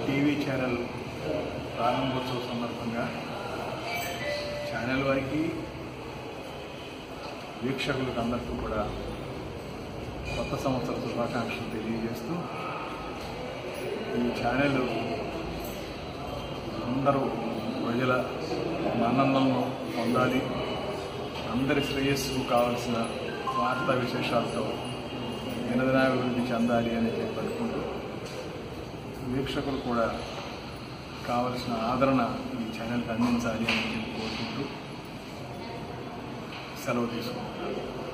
TV channel ప్రారంభోత్సవ సందర్భంగా channel వారికి వీక్షకులకు అందరికీ కూడా కొత్త సంవత్సర శుభాకాంక్షలు తెలియజేస్తూ ఈ ఛానల్ అందరూ ప్రజల మన్ననలను పొందాలి అందరి శ్రేయస్సుకు కావలసిన వార్తా విశేషాలతో దినదినాభివృద్ధి చెందాలి అని చెప్పి అనుకుంటూ వీక్షకులు కూడా కావలసిన ఆదరణ ఈ ఛానల్కి అందించాలి అని చెప్పి కోరుకుంటూ సెలవు తీసుకుంటున్నాను